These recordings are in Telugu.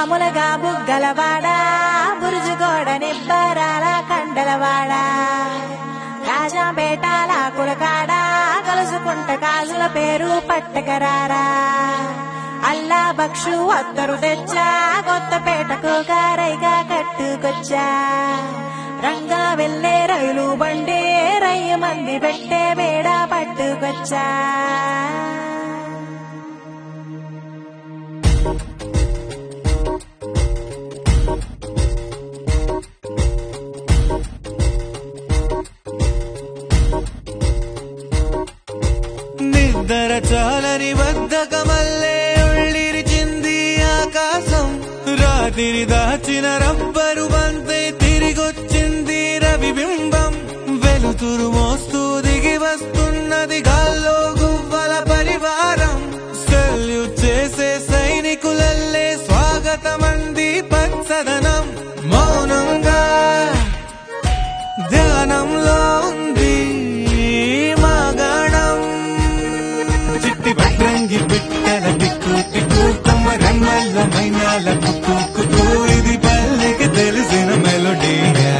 మామూలుగా బుగ్గలవాడా బురుజుగోడ నిబ్బరాల కండలవాడా రాజాపేటాల కులకాడా కలుసుకుంట కాజుల పేరు పట్టకరారా అల్లా బక్షు అత్తరు తెచ్చా కొత్తపేటకు కారైగా కట్టుకొచ్చా రంగా వెళ్ళే రైలు బండి రయ్య మంది పెట్టే బేడ పట్టుకొచ్చా నిద్ర చాలని బద్ధకమల్లే ఉళ్ళిరిచింది ఆకాశం రాత్రి దాచిన రబ్బరు బంతే తిరిగొచ్చింది రవిబింబం వెలుతురు మోస్తూ దిగి వస్తున్నది గాల్లో గువ్వల పరివారం సెల్యూట్ చేసే సైనికులల్లే స్వాగతమంది పచ్చదనం మౌనంగా ధ్యానంలో ఉంది మాగణం చిట్టి పట్రంగి బిట్టల దిక్కు తిక్కు కుమ్మరమ్మల్ల మైనాల కుక్కు కుక్కు ఇది పల్లెకి తెలిసిన మెలోడీగా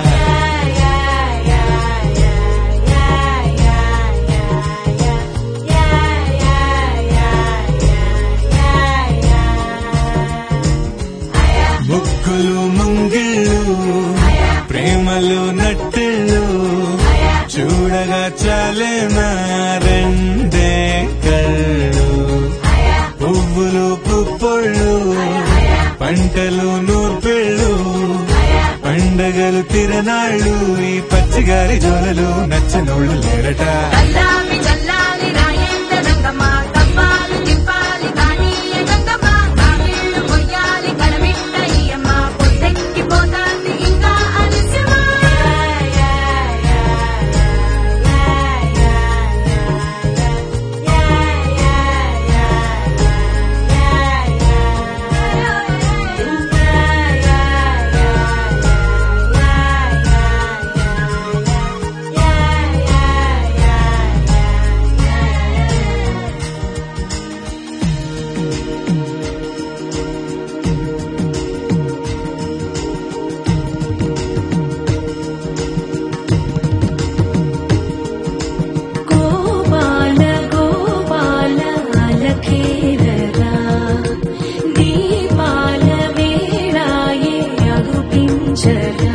ముక్కులు ముంగిళ్ళు ప్రేమలు నట్టిళ్ళు చూడగా చాలే నా రెండే కళ్ళు పువ్వులు పుప్పొళ్ళు పంటలు నూర్పిళ్ళు పండగలు తిరనాళ్ళు ఈ పచ్చిగారి జోలలు నచ్చనోళ్ళు లేరట చల్లాలి చల్లాలి రాయేంద్ర రంగమ్మ కవ్వాలి తిప్పాలి కానీ గంగమ్మ కావిళ్ళు మొయ్యాలి కడమిట్ట ఈయమ్మ పొద్దెక్కి పోతాంది ఇంకా అలస్యమా గోపాల గోపాల అలఖేరరా దీపాల వేళాయే అగుపించరా